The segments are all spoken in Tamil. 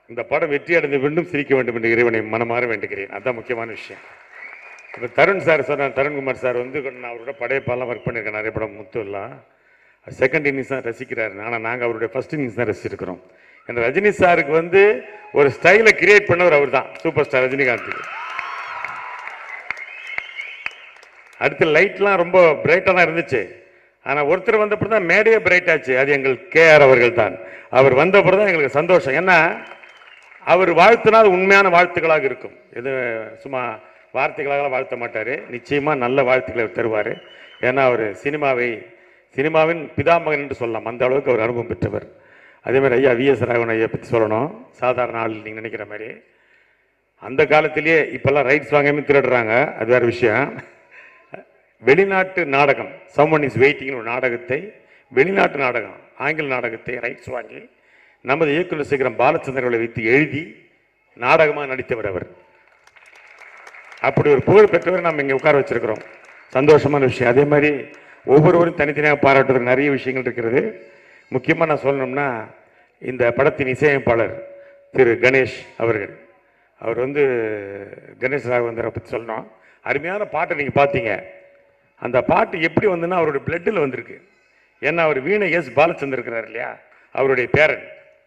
இந்த படம் வெற்றி அடைந்து மீண்டும் சிரிக்க வேண்டும் என்று இறைவனை மனமாற வேண்டுகிறேன் அதுதான் முக்கியமான விஷயம் இப்போ தருண் சார் சொன்னார் தருண்குமார் சார் வந்து நான் அவரோட படையப்பாலாம் ஒர்க் பண்ணியிருக்கேன் நிறைய படம் முத்து எல்லாம் செகண்ட் இன்னிங்ஸ் தான் ரசிக்கிறாரு ஆனால் நாங்கள் அவருடைய ஃபர்ஸ்ட் இன்னிங்ஸ் தான் ரசிச்சிருக்கிறோம் இந்த ரஜினி சாருக்கு வந்து ஒரு ஸ்டைலை கிரியேட் பண்ணவர் அவர் தான் சூப்பர் ஸ்டார் ரஜினிகாந்துக்கு அடுத்து லைட்லாம் ரொம்ப பிரைட்டாக தான் இருந்துச்சு ஆனால் ஒருத்தர் வந்தப்பறம் தான் மேடையே பிரைட் ஆச்சு அது எங்கள் கேஆர் அவர்கள் தான் அவர் வந்தப்பறம் தான் எங்களுக்கு சந்தோஷம் ஏன்னா அவர் வாழ்த்துனா அது உண்மையான வாழ்த்துக்களாக இருக்கும் இது சும்மா வார்த்தைகளாக வாழ்த்த மாட்டார் நிச்சயமாக நல்ல வாழ்த்துக்களை அவர் தருவார் ஏன்னா அவர் சினிமாவை சினிமாவின் பிதாமகன் என்று சொல்லலாம் அந்த அளவுக்கு அவர் அனுபவம் பெற்றவர் அதே மாதிரி ஐயா விஎஸ் ராகவன் ஐயா பற்றி சொல்லணும் சாதாரண ஆள் நீங்கள் நினைக்கிற மாதிரி அந்த காலத்திலேயே இப்போல்லாம் ரைட்ஸ் வாங்காம திருடுறாங்க அது வேறு விஷயம் வெளிநாட்டு நாடகம் சம்மன் இஸ் வெயிட்டிங்னு ஒரு நாடகத்தை வெளிநாட்டு நாடகம் ஆங்கில நாடகத்தை ரைட்ஸ் வாங்கி நமது இயக்குனர் சேகரம் பாலச்சந்திரர்களை வைத்து எழுதி நாடகமாக நடித்தவர் அவர் அப்படி ஒரு புகழ் பெற்றவர் நம்ம இங்கே உட்கார வச்சிருக்கிறோம் சந்தோஷமான விஷயம் அதே மாதிரி ஒவ்வொருவரும் தனித்தனியாக பாராட்டுறதுக்கு நிறைய விஷயங்கள் இருக்கிறது முக்கியமாக நான் சொல்லணும்னா இந்த படத்தின் இசையமைப்பாளர் திரு கணேஷ் அவர்கள் அவர் வந்து கணேஷ் ராகவேந்தரை பற்றி சொல்லணும் அருமையான பாட்டை நீங்கள் பார்த்தீங்க அந்த பாட்டு எப்படி வந்துன்னா அவருடைய பிளட்டில் வந்திருக்கு ஏன்னா அவர் வீணை எஸ் பாலச்சந்தர் இருக்கிறார் இல்லையா அவருடைய பேரன்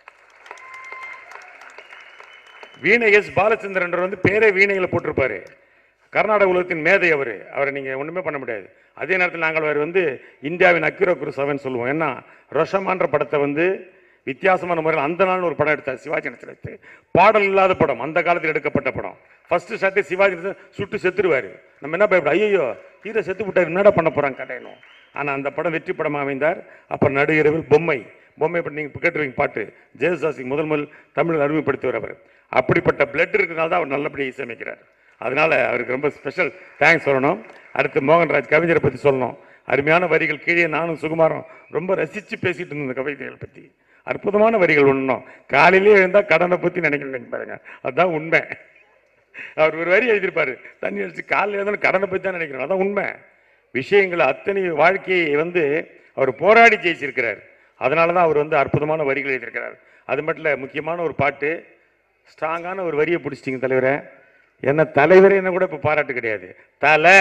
வீணை எஸ் பாலச்சந்திரன் வந்து பேரே வீணையில் போட்டிருப்பாரு கர்நாடக உலகத்தின் மேதை அவர் அவரை நீங்கள் ஒன்றுமே பண்ண முடியாது அதே நேரத்தில் நாங்கள் அவர் வந்து இந்தியாவின் அக்கிர குருசவன் சொல்லுவோம் ஏன்னா ரோஷமான்ற படத்தை வந்து வித்தியாசமான முறையில் அந்த நாள்னு ஒரு படம் எடுத்தார் சிவாஜி கணேசன் எடுத்து பாடல் இல்லாத படம் அந்த காலத்தில் எடுக்கப்பட்ட படம் ஃபர்ஸ்ட் ஷாட்டே சிவாஜி கணேசன் சுட்டு செத்துருவார் நம்ம என்ன பயப்பட ஐயோ ஹீரோ செத்து விட்டார் என்னடா பண்ண போகிறாங்க கடையணும் ஆனால் அந்த படம் வெற்றி படமாக அமைந்தார் அப்போ நடு இரவில் பொம்மை பொம்மை பற்றி நீங்கள் கேட்டுருவீங்க பாட்டு ஜெயசுதாசிக்கு முதல் முதல் தமிழில் அறிமுகப்படுத்தியவர் அவர் அப்படிப்பட்ட பிளட் இருக்கிறனால தான் அவர் நல்லபடியாக இசையமைக்கிறார் அதனால அவருக்கு ரொம்ப ஸ்பெஷல் தேங்க்ஸ் சொல்லணும் அடுத்து மோகன்ராஜ் கவிஞரை பற்றி சொல்லணும் அருமையான வரிகள் கீழே நானும் சுகுமாரும் ரொம்ப ரசித்து பேசிட்டு இருந்தோம் இந்த கவிதைகளை பற்றி அற்புதமான வரிகள் ஒன்றும் காலையிலே எழுந்தால் கடனை பற்றி நினைக்கிறேன் பாருங்க அதுதான் உண்மை அவர் ஒரு வரி எழுதியிருப்பாரு தண்ணி அடிச்சு காலையில் இருந்தாலும் கடனை பற்றி தான் நினைக்கிறோம் அதான் உண்மை விஷயங்களை அத்தனை வாழ்க்கையை வந்து அவர் போராடி ஜெயிச்சிருக்கிறார் அதனால தான் அவர் வந்து அற்புதமான வரிகள் எழுதியிருக்கிறார் அது மட்டும் இல்லை முக்கியமான ஒரு பாட்டு ஸ்ட்ராங்கான ஒரு வரியை பிடிச்சிட்டிங்க தலைவரே என்ன தலைவரே என்ன கூட இப்போ பாராட்டு கிடையாது தலை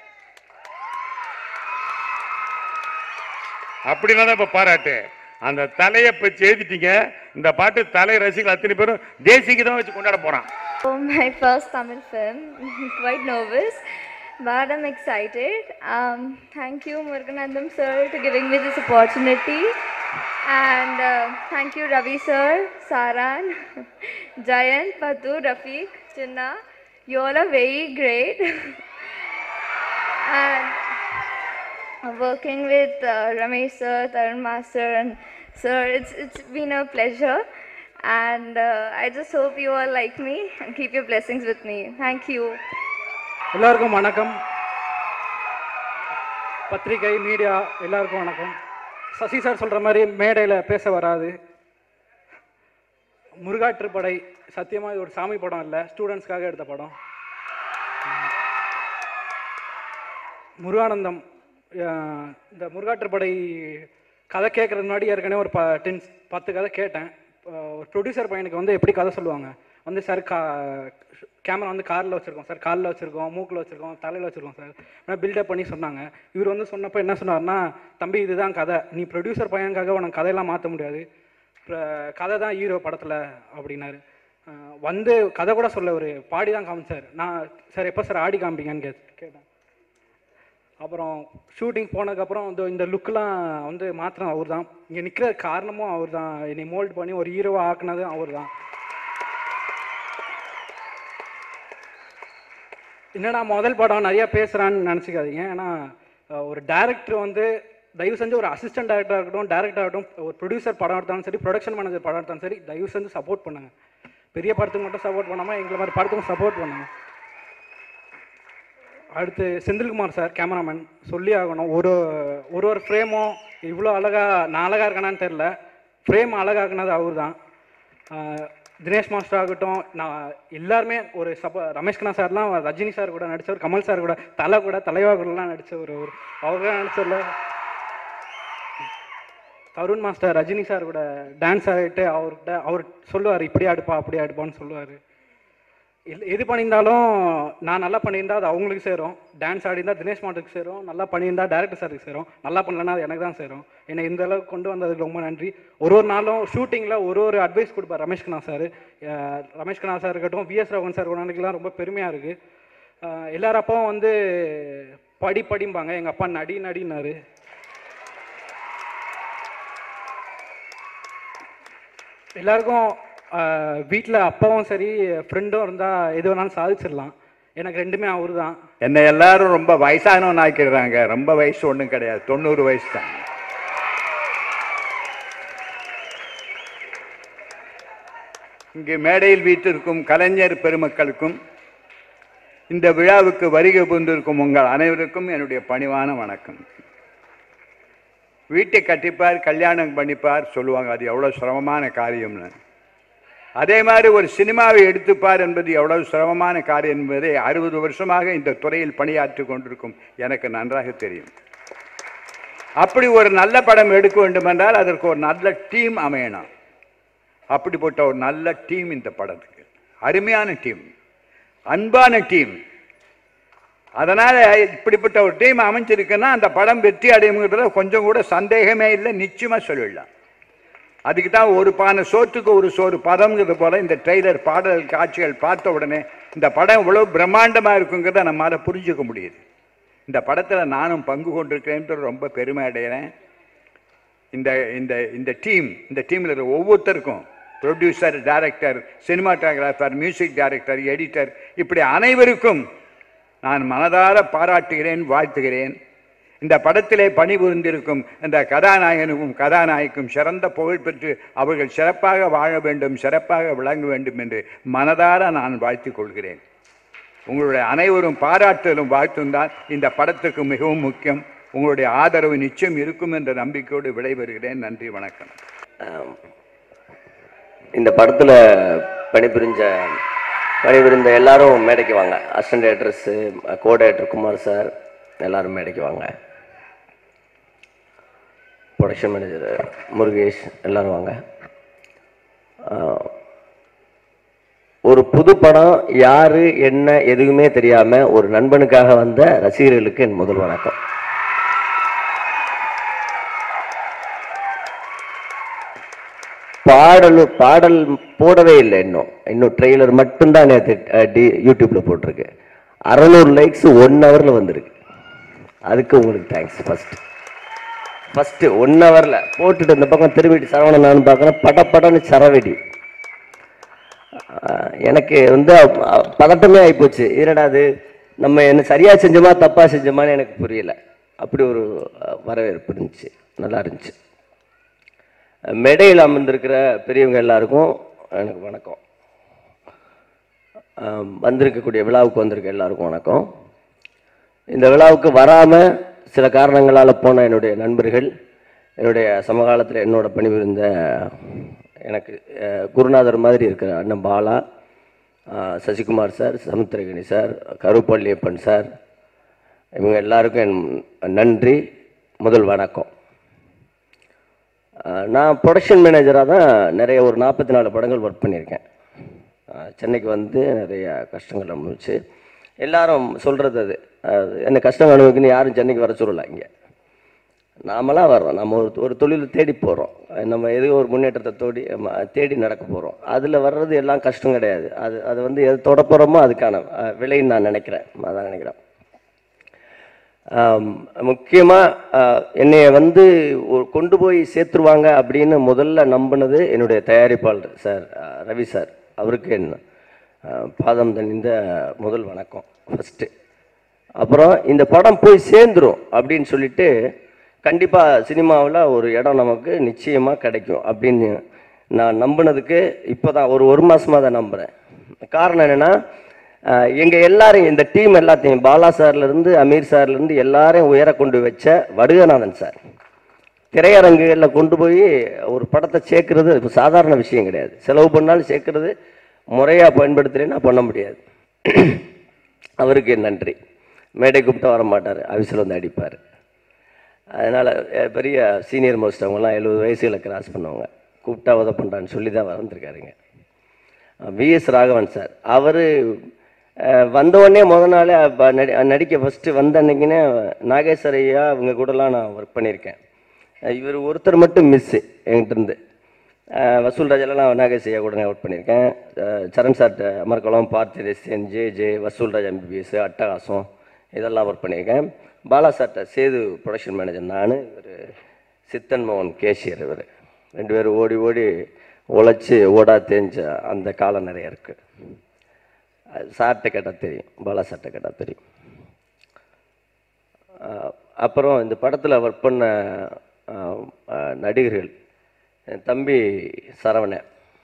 அப்படின்னா தான் இப்போ பாராட்டு அந்த தலையை இப்போ எழுதிட்டீங்க இந்த பாட்டு தலை ரசிகர்கள் அத்தனை பேரும் தேசிக்கு தான் வச்சு கொண்டாட போகிறான் Oh, my first Tamil film. Quite nervous, but I'm excited. Um, thank you, Muruganandam sir, to giving me this opportunity. And uh, thank you, Ravi sir, Saran, Jayant, Patu, Rafiq, Chinna. You all are very great. and working with uh, Ramesh sir, Tarun master, and sir, it's it's been a pleasure. And uh, I just hope you all like me and keep your blessings with me. Thank you. எல்லாருக்கும் வணக்கம் பத்திரிகை மீடியா எல்லாருக்கும் வணக்கம் சசி சார் சொல்கிற மாதிரி மேடையில் பேச வராது முருகாற்றுப்படை சத்தியமாக இது ஒரு சாமி படம் இல்லை ஸ்டூடெண்ட்ஸ்க்காக எடுத்த படம் முருகானந்தம் அஹ், இந்த முருகாற்றுப்படை கதை கேட்குறது முன்னாடி ஏற்கனவே ஒரு ப டென் பத்து கதை கேட்டேன் அஹ், ஒரு ப்ரொடியூசர் பையனுக்கு வந்து எப்படி கதை சொல்லுவாங்க வந்து சார் கா கேமரா வந்து காரில் வச்சுருக்கோம் சார் காலில் வச்சுருக்கோம் மூக்கில் வச்சுருக்கோம் தலையில் வச்சுருக்கோம் சார் ஆனால் பில்டப் பண்ணி சொன்னாங்க இவர் வந்து சொன்னப்போ என்ன சொன்னார்னா தம்பி இதுதான் கதை நீ ப்ரொடியூசர் பையனுக்காக உனக்கு கதையெல்லாம் மாற்ற முடியாது அப்புறம் கதை தான் ஹீரோ படத்தில் அப்படின்னாரு அஹ் வந்து கதை கூட சொல்ல ஒரு பாடி தான் காமிச்சார் நான் சார் எப்போ சார் ஆடி காமிப்பீங்கன்னு கே கேட்டேன் அப்புறம் ஷூட்டிங் போனதுக்கப்புறம் இந்த இந்த லுக்கெலாம் வந்து மாத்திரம் அவர் தான் இங்கே நிற்கிற காரணமும் அவர் தான் என்னை மோல்ட் பண்ணி ஒரு ஹீரோவாக ஆக்குனதும் அவர் தான் என்னடா முதல் படம் நிறைய பேசுகிறான்னு நினச்சிக்காதீங்க ஏன்னா அஹ், ஒரு டேரக்டர் வந்து தயவு செஞ்சு ஒரு அசிஸ்டன்ட் டேரக்டராக இருக்கட்டும் டேரக்டர் ஆகட்டும் ஒரு ப்ரொடியூசர் படம் எடுத்தாலும் சரி ப்ரொடக்ஷன் மேனேஜர் படம் எடுத்தாலும் சரி தயவு செஞ்சு சப்போர்ட் பண்ணுங்க பெரிய படத்துக்கு மட்டும் சப்போர்ட் பண்ணாமல் எங்களை மாதிரி படத்துக்கும் சப்போர்ட் பண்ணுங்க அடுத்து செந்தில்குமார் சார் கேமராமேன் சொல்லி ஆகணும் ஒரு ஒரு ஒரு ஃப்ரேமும் இவ்வளோ அழகாக நான் அழகாக இருக்கேனான்னு தெரில ஃப்ரேம் அழகாக்குனது அவர் தான் தினேஷ் மாஸ்டர் ஆகட்டும் நான் எல்லாருமே ஒரு சப்ப ரமேஷ் கண்ணா சார்லாம் ரஜினி சார் கூட நடித்தவர் கமல் சார் கூட தலை கூட தலைவா கூடலாம் நடித்தவர் ஒரு அவர் கூட நடிச்சதில்ல தருண் மாஸ்டர் ரஜினி சார் கூட டான்ஸ் ஆடிட்டு அவர்கிட்ட அவர் சொல்லுவார் இப்படி ஆடுப்பா அப்படி ஆடுப்பான்னு சொல்லுவார் இல்லை எது பண்ணியிருந்தாலும் நான் நல்லா பண்ணியிருந்தா அது அவங்களுக்கு சேரும் டான்ஸ் ஆடிருந்தா தினேஷ் மாட்டுக்கு சேரும் நல்லா பண்ணியிருந்தா டேரக்டர் சாருக்கு சேரும் நல்லா பண்ணலன்னா அது எனக்கு தான் சேரும் என்னை இந்த அளவுக்கு கொண்டு வந்ததுக்கு ரொம்ப நன்றி ஒரு ஒரு நாளும் ஷூட்டிங்கில் ஒரு ஒரு அட்வைஸ் கொடுப்பார் ரமேஷ் கண்ணா சார் ரமேஷ் கண்ணா சார் இருக்கட்டும் விஎஸ் ரவன் சார் உடனேக்கெல்லாம் ரொம்ப பெருமையாக இருக்குது எல்லார் அப்பாவும் வந்து படி படிம்பாங்க எங்கள் அப்பா நடி நடினாரு எல்லாருக்கும் வீட்டில் அப்பாவும் சரி ஃப்ரெண்டும் இருந்தால் எது வேணாலும் சாதிச்சிடலாம் எனக்கு ரெண்டுமே அவர் தான் என்னை எல்லாரும் ரொம்ப வயசானவன் ஆக்கிடுறாங்க ரொம்ப வயசு ஒன்றும் கிடையாது தொண்ணூறு வயசு தான் இங்கு மேடையில் வீட்டிற்கும் கலைஞர் பெருமக்களுக்கும் இந்த விழாவுக்கு வருகை புரிந்திருக்கும் உங்கள் அனைவருக்கும் என்னுடைய பணிவான வணக்கம் வீட்டை கட்டிப்பார் கல்யாணம் பண்ணிப்பார் சொல்லுவாங்க அது எவ்வளோ சிரமமான காரியம்னு அதே மாதிரி ஒரு சினிமாவை எடுத்துப்பார் என்பது எவ்வளவு சிரமமான காரியம் என்பதை அறுபது வருஷமாக இந்த துறையில் பணியாற்றி கொண்டிருக்கும் எனக்கு நன்றாக தெரியும் அப்படி ஒரு நல்ல படம் எடுக்க வேண்டுமென்றால் அதற்கு ஒரு நல்ல டீம் அமையணும் அப்படிப்பட்ட ஒரு நல்ல டீம் இந்த படத்துக்கு அருமையான டீம் அன்பான டீம் அதனால இப்படிப்பட்ட ஒரு டீம் அமைஞ்சிருக்குன்னா அந்த படம் வெற்றி அடையுங்கிறதுல கொஞ்சம் கூட சந்தேகமே இல்லை நிச்சயமா சொல்லிடலாம் அதுக்கு தான் ஒரு பானை சோற்றுக்கு ஒரு சோறு பதம்ங்கிறது போல இந்த ட்ரெய்லர் பாடல் காட்சிகள் பார்த்த உடனே இந்த படம் இவ்வளவு பிரம்மாண்டமாக இருக்குங்கிறத நம்மளால் புரிஞ்சுக்க முடியுது இந்த படத்தில் நானும் பங்கு கொண்டிருக்கிறேன்றது ரொம்ப பெருமை அடைகிறேன் இந்த இந்த இந்த டீம் இந்த டீமில் இருக்கிற ஒவ்வொருத்தருக்கும் producer director cinematographer music director editor இப்படி அனைவருக்கும் நான் மனதார பாராட்டுகிறேன் வாழ்த்துகிறேன் இந்த படத்திலே பணிபுரிந்திருக்கும் இந்த கதாநாயகனுக்கும் கதாநாயகிக்கும் சிறந்த புகழ் பெற்று அவர்கள் சிறப்பாக வாழ வேண்டும் சிறப்பாக விளங்க வேண்டும் என்று மனதார நான் வாழ்த்திக் கொள்கிறேன் உங்களுடைய அனைவரும் பாராட்டலும் வாழ்த்தும் தான் இந்த படத்துக்கு மிகவும் முக்கியம் உங்களுடைய ஆதரவு நிச்சயம் இருக்கும் என்ற நம்பிக்கையோடு விடைபெறுகிறேன் நன்றி வணக்கம் இந்த படத்தில் பணிபுரிஞ்ச பணிபுரிந்த எல்லாரும் மேடைக்கு வாங்க assistant directors co director Kumar sir எல்லாரும் மேடைக்கு வாங்க ப்ரொடக்ஷன் மேனேஜர் முருகேஷ் எல்லாரும் வாங்க ஆஹ், ஒரு புது படம் யாரு என்ன எதுவுமே தெரியாம ஒரு நண்பனுக்காக வந்த ரசிகர்களுக்கு என் முதல் வணக்கம் பாடல் பாடல் போடவே இல்லை இன்னும் இன்னும் ட்ரெய்லர் மட்டும்தான் நேற்று டி யூடியூப்ல போட்டிருக்கு அறநூறு லைக்ஸ் ஒன் ஹவர்ல வந்திருக்கு அதுக்கு உங்களுக்கு தேங்க்ஸ் ஃபர்ஸ்ட் ஃபர்ஸ்ட் ஒன் ஹவர்ல போட்டுட்டு இந்த பக்கம் திரும்பிட்டு சரவணன் நான் பார்க்குறேன் பட படன்னு சரவெடி ஆஹ் எனக்கு வந்து அப்- அ- பதட்டமே ஆகிப்போச்சு என்னடா அது நம்ம என்ன சரியா செஞ்சோமா தப்பா செஞ்சோமான்னு எனக்கு புரியல அப்படி ஒரு அஹ், வரவேற்பு இருந்துச்சு நல்லா இருந்துச்சு மேடையில் அமர்ந்திருக்கிற பெரியவங்க எல்லாருக்கும் எனக்கு வணக்கம் ஆம், வந்திருக்கக்கூடிய விழாவுக்கு வந்திருக்க எல்லாருக்கும் வணக்கம் இந்த விழாவுக்கு வராமல் சில காரணங்களால் போன என்னுடைய நண்பர்கள் என்னுடைய சமகாலத்தில் என்னோட பணிபுரிந்த எனக்கு அஹ், குருநாதர் மாதிரி இருக்கிற அண்ணன் Bala ah, Sasikumar sir Samuthirakani sir Karupazhaniappan sir இவங்க எல்லாருக்கும் என் நன்றி முதல் வணக்கம் அஹ் நான் ப்ரொடக்ஷன் மேனேஜராக தான் நிறைய ஒரு நாற்பத்தி நாலு படங்கள் ஒர்க் பண்ணியிருக்கேன் அஹ் சென்னைக்கு வந்து நிறைய கஷ்டங்கள் அனுபவிச்சு எல்லாரும் சொல்கிறது அது அது என்ன கஷ்டம் அனுபவிக்கணும் யாரும் சென்னைக்கு வர சொல்லலை இங்கே நாமளாக வர்றோம் நம்ம ஒரு ஒரு தொழில் தேடி போகிறோம் நம்ம எது ஒரு முன்னேற்றத்தை தோடி ம- தேடி நடக்க போகிறோம் அதில் வர்றது எல்லாம் கஷ்டம் கிடையாது அது அது வந்து எது தொட போகிறோமோ அதுக்கான அஹ், விலைன்னு நான் நினைக்கிறேன் அதான் நினைக்கிறேன் முக்கியமாக என்னைய வந்து ஒரு கொண்டு போய் சேர்த்துருவாங்க அப்படின்னு முதல்ல நம்பினது என்னுடைய தயாரிப்பாளர் சார் அஹ், ரவி சார் அவருக்கு என் அஹ், பாதம் தணிந்த முதல் வணக்கம் ஃபஸ்ட்டு அப்புறம் இந்த படம் போய் சேர்ந்துரும் அப்படின்னு சொல்லிட்டு கண்டிப்பாக சினிமாவில் ஒரு இடம் நமக்கு நிச்சயமாக கிடைக்கும் அப்படின்னு நான் நம்பினதுக்கு இப்போ தான் ஒரு ஒரு மாதமாக தான் நம்புகிறேன் காரணம் என்னென்னா எங்கள் எல்லாரையும் இந்த டீம் எல்லாத்தையும் பாலா சார்லேருந்து அமீர் சார்லேருந்து எல்லாரையும் உயர கொண்டு வச்ச வடுகநாதன் சார் திரையரங்குகளில் கொண்டு போய் ஒரு படத்தை சேர்க்கறது இப்போ சாதாரண விஷயம் கிடையாது செலவு பண்ணாலும் சேர்க்கறது முறையாக பயன்படுத்துகிறேன்னா பண்ண முடியாது அவருக்கு நன்றி மேடை கூப்பிட்டா வர மாட்டார் ஆஃபீஸில் வந்து அடிப்பார் அதனால் பெரிய சீனியர் மோஸ்ட் அவங்கலாம் எழுபது வயசுகளை கிராஸ் பண்ணவங்க கூப்பிட்டா உதவ பண்ணுறான்னு சொல்லி தான் வந்திருக்காருங்க விஎஸ் ராகவன் சார் அவர் வந்தவுடனே முத நாளே ப- நடி நடிக்க ஃபஸ்ட்டு வந்த அன்னைக்குனே நாகேஸ்வர ஐயா அவங்க கூடலாம் நான் ஒர்க் பண்ணியிருக்கேன் அஹ் இவர் ஒருத்தர் மட்டும் மிஸ்ஸு என்கிட்ட இருந்து அஹ் வசூல் ராஜாலாம் நான் நாகேஷ் ஐயா கூட ஒர்க் பண்ணியிருக்கேன் அஹ் சரண் சார்ட்ட அமர்கலம் பார்த்தி ரெசியன் ஜே ஜே வசூல் ராஜ் எம்பிபிஎஸ் அட்டகாசம் இதெல்லாம் ஒர்க் பண்ணியிருக்கேன் பாலா சார்ட்ட சேது ப்ரொடக்ஷன் மேனேஜர் நான் இவர் சித்தன் மோகன் கேஷியர் இவர் ரெண்டு பேரும் ஓடி ஓடி உழைச்சி ஓடா தேஞ்ச அந்த காலம் நிறைய இருக்குது சார்ட்ட கேட்டால் தெரியும் பாலா சார்ட்ட கேட்டால் தெரியும் அஹ் அப்புறம் இந்த படத்தில் ஒர்க் பண்ண அஹ், அஹ், நடிகர்கள் என் தம்பி சரவணன்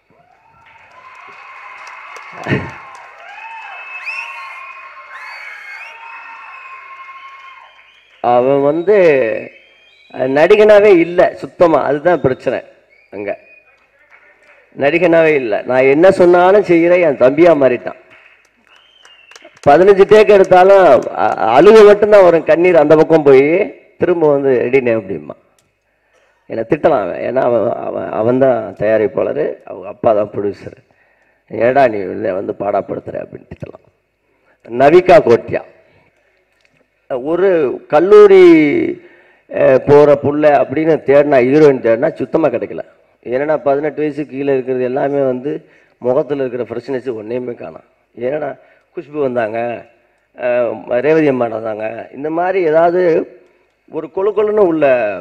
அவன் வந்து அஹ், நடிகனாவே இல்லை சுத்தமாக அதுதான் பிரச்சனை அங்கே நடிகனாவே இல்லை நான் என்ன சொன்னாலும் செய்கிறேன் என் தம்பியாக மாறிட்டான் பதினஞ்சு டேக் எடுத்தாலும் அ- அழுக மட்டும்தான் வரும் கண்ணீர் அந்த பக்கம் போய் திரும்ப வந்து ரெடினே அப்படிமா என்னை திட்டலாம் அவன் ஏன்னா அவன் அவன் அவன் தான் தயாரிப்பாளர் அவங்க அப்பா தான் ப்ரொடியூசர் ஏடா நீ இதை வந்து பாடாப்படுத்துற அப்படின்னு திட்டலாம் நவிகா கோட்டியா ஒரு கல்லூரி போகிற புள்ள அப்படின்னு தேடினா ஹீரோயின் தேடினா சுத்தமாக கிடைக்கல ஏன்னா பதினெட்டு வயசு கீழே இருக்கிறது எல்லாமே வந்து முகத்தில் இருக்கிற ஃப்ரெஷ்னஸ் ஒன்றையுமே காணோம் ஏன்னா குஷ்பு வந்தாங்க அஹ், ரேவதி அம்மா வந்தாங்க இந்த மாதிரி ஏதாவது ஒரு கொழு கொழுன்னு உள்ள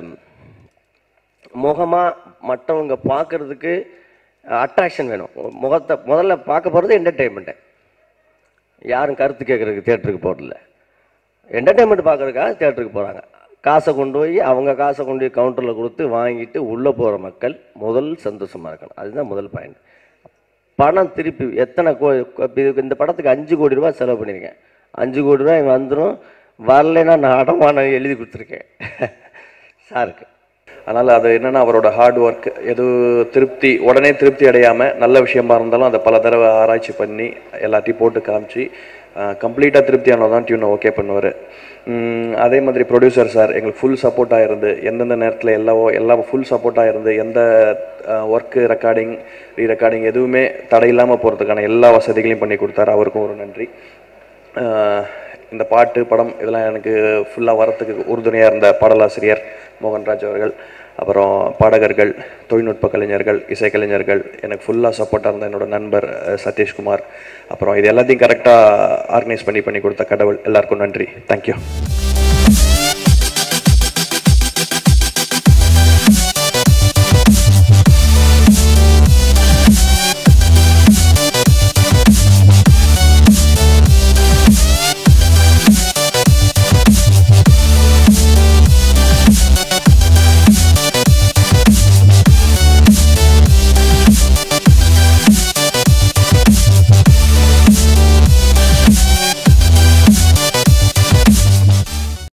முகமாக மற்றவங்க பார்க்கறதுக்கு அட்ராக்ஷன் வேணும் முகத்தை முதல்ல பார்க்க போகிறது என்டர்டெயின்மெண்ட்டு யாரும் கருத்து கேட்குறதுக்கு தேட்டருக்கு போகிறதில்ல என்டர்டெயின்மெண்ட் பார்க்கறதுக்காக தேட்டருக்கு போகிறாங்க காசை கொண்டு போய் அவங்க காசை கொண்டு போய் கவுண்டரில் கொடுத்து வாங்கிட்டு உள்ளே போகிற மக்கள் முதல் சந்தோஷமாக இருக்கணும் அதுதான் முதல் பாயிண்ட் பணம் திருப்பி எத்தனை கோ கோ- இது- இந்த படத்துக்கு அஞ்சு கோடி ரூபாய் செலவு பண்ணியிருக்கேன் அஞ்சு கோடி ரூபாய் வந்துடும் வரலைன்னா நான் அடமானம் எழுதி கொடுத்துருக்கேன் சாருக்கு அதனால் அது என்னன்னா அவரோட ஹார்ட் ஒர்க் எது திருப்தி உடனே திருப்தி அடையாமல் நல்ல விஷயமா இருந்தாலும் அதை பல தடவை ஆராய்ச்சி பண்ணி எல்லாத்தையும் போட்டு காமிச்சு கம்ப்ளீட்டாக திருப்தியானது தான் டியூனை ஓகே பண்ணுவார் அதே மாதிரி ப்ரொடியூசர் சார் எங்களுக்கு ஃபுல் சப்போர்ட்டாக இருந்து எந்தெந்த நேரத்தில் எல்லாவோ எல்லாம் ஃபுல் சப்போர்ட்டாக இருந்து எந்த ஒர்க்கு ரெக்கார்டிங் ரீ ரெக்கார்டிங் எதுவுமே தடையில்லாமல் போகிறதுக்கான எல்லா வசதிகளையும் பண்ணி கொடுத்தாரு அவருக்கும் ஒரு நன்றி ஆஹ் இந்த பாட்டு படம் இதெல்லாம் எனக்கு ஃபுல்லாக வரத்துக்கு உறுதுணையாக இருந்த பாடலாசிரியர் மோகன்ராஜ் அவர்கள் அப்புறம் பாடகர்கள் தொழில்நுட்ப கலைஞர்கள் இசைக்கலைஞர்கள் எனக்கு ஃபுல்லாக சப்போர்ட்டாக இருந்த என்னோட நண்பர் அஹ், சதீஷ்குமார் அப்புறம் இது எல்லாத்தையும் கரெக்டாக ஆர்கனைஸ் பண்ணி பண்ணி கொடுத்த கடவுள் எல்லாருக்கும் நன்றி தேங்க்யூ